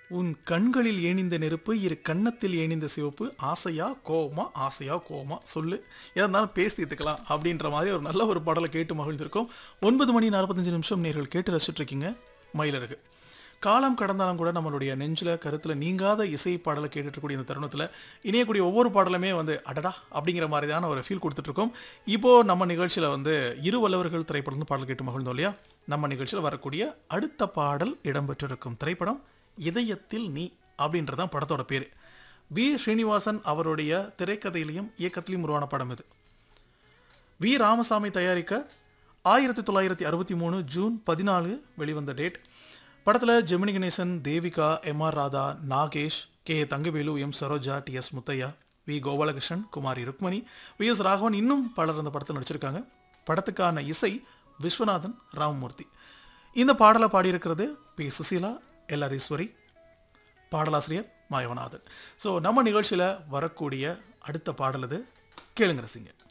உன் கண்களில் ஏனிந்த நெருப்பு இரு கன்னத்தில் ஏனிந்த சிவப்பு ஆசையா கோவமா ஆசையா கோவமா சொல்லு எதா இருந்தாலும் பேசி தீர்த்துக்கலாம் அப்படின்ற மாதிரி ஒரு நல்ல ஒரு பாடலை கேட்டு மகிழ்ந்திருக்கோம் ஒன்பது மணி நாற்பத்தஞ்சு நிமிஷம் நேர்கள் கேட்டு ரசிச்சுட்டு இருக்கீங்க மயிலருக்கு காலம் கடந்தாலும் கூட நம்மளுடைய நெஞ்சில் கருத்தில் நீங்காத இசை பாடலை கேட்டுட்டு இருக்கக்கூடிய இந்த தருணத்தில் இணையக்கூடிய ஒவ்வொரு பாடலுமே வந்து அடடா அப்படிங்கிற மாதிரியான ஒரு ஃபீல் கொடுத்துட்ருக்கோம் இப்போது நம்ம நிகழ்ச்சியில் வந்து இரு வல்லவர்கள் திரைப்படம் பாடல் கேட்டு மகிழ்ந்தோம் இல்லையா நம்ம நிகழ்ச்சியில் வரக்கூடிய அடுத்த பாடல் இடம்பெற்றிருக்கும் திரைப்படம் இதயத்தில் நீ அப்படின்றதான் படத்தோட பேர் வி ஸ்ரீனிவாசன் அவருடைய திரைக்கதையிலையும் இயக்கத்திலையும் உருவான படம் இது வி ராமசாமி தயாரிக்க ஆயிரத்தி தொள்ளாயிரத்தி அறுபத்தி மூணு ஜூன் பதினாலு வெளிவந்த டேட் படத்தில் Gemini Ganesan Devika M R Radha Nagesh K Thangavelu M Saroja T S Muthaiah V Gopalakrishnan Kumari Rukmani V S Raghavan இன்னும் பலர் இந்த படத்தில் நடிச்சிருக்காங்க படத்துக்கான இசை விஸ்வநாதன் ராமமூர்த்தி இந்த பாடலை பாடியிருக்கிறது P Susheela L R Eswari பாடலாசிரியர் மாயவநாதன் ஸோ நம்ம நிகழ்ச்சியில் வரக்கூடிய அடுத்த பாடல் இது கேளுங்க ரசிங்க